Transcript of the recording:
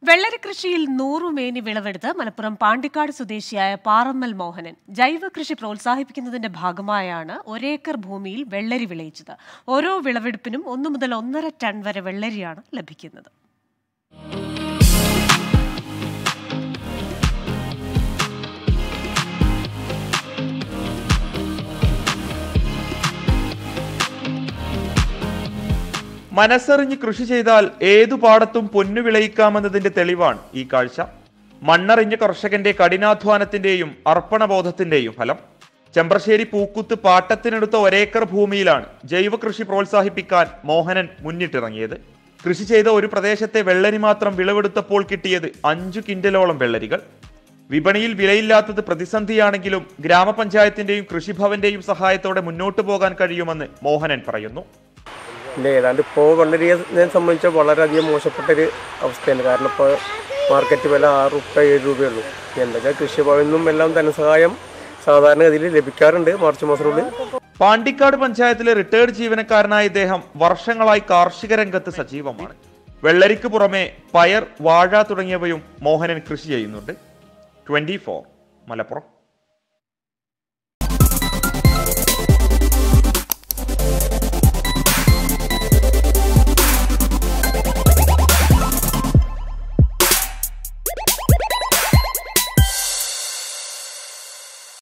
വെള്ളരി കൃഷിയിൽ നൂറുമേനി വിളവെടുത്ത് മലപ്പുറം പാണ്ടിക്കാട് സ്വദേശിയായ പാറമ്മൽ മോഹനൻ ജൈവ കൃഷി പ്രോത്സാഹിപ്പിക്കുന്നതിന്റെ ഭാഗമായാണ് ഒരേക്കർ ഭൂമിയിൽ വെള്ളരി വിളയിച്ചത് ഓരോ വിളവെടുപ്പിനും ഒന്നു മുതൽ ഒന്നര ടൺ വരെ വെള്ളരിയാണ് ലഭിക്കുന്നത് മനസ്സറിഞ്ഞ് കൃഷി ചെയ്താൽ ഏതു പാടത്തും പൊന്നു വിളയിക്കാമെന്നതിന്റെ തെളിവാണ് ഈ കാഴ്ച മണ്ണറിഞ്ഞ കർഷകന്റെ കഠിനാധ്വാനത്തിന്റെയും അർപ്പണബോധത്തിന്റെയും ഫലം ചെമ്പ്രശ്ശേരി പൂക്കുത്ത് പാട്ടത്തിനെടുത്ത ഒരേക്കർ ഭൂമിയിലാണ് ജൈവ കൃഷി പ്രോത്സാഹിപ്പിക്കാൻ മോഹനൻ മുന്നിട്ടിറങ്ങിയത് കൃഷി ചെയ്ത ഒരു പ്രദേശത്തെ വെള്ളരി മാത്രം വിളവെടുത്തപ്പോൾ കിട്ടിയത് അഞ്ചു കിൻഡലോളം വെള്ളരികൾ വിപണിയിൽ വിലയില്ലാത്തത് പ്രതിസന്ധിയാണെങ്കിലും ഗ്രാമപഞ്ചായത്തിന്റെയും കൃഷിഭവന്റെയും സഹായത്തോടെ മുന്നോട്ടു പോകാൻ കഴിയുമെന്ന് മോഹനൻ പറയുന്നു പിന്നെ ഏതാണ്ട് ഇപ്പോൾ വെള്ളരിയെ സംബന്ധിച്ച് വളരെയധികം മോശപ്പെട്ടൊരു അവസ്ഥയാണ് കാരണം ഇപ്പോൾ മാർക്കറ്റ് വില ആറ് റുപ്യ ഏഴ് രൂപയുള്ളൂ എന്താ വെച്ചാൽ കൃഷിഭവനിൽ നിന്നും എല്ലാം ധനസഹായം സാധാരണഗതിയിൽ ലഭിക്കാറുണ്ട് മാർച്ച് മാസത്തിനുള്ളിൽ പാണ്ടിക്കാട് പഞ്ചായത്തിലെ റിട്ടയർഡ് ജീവനക്കാരനായ ഇദ്ദേഹം വർഷങ്ങളായി കാർഷിക രംഗത്ത് സജീവമാണ് വെള്ളരിക്ക് പുറമെ പയർ വാഴ തുടങ്ങിയവയും മോഹനൻ കൃഷി ചെയ്യുന്നുണ്ട് ട്വന്റി മലപ്പുറം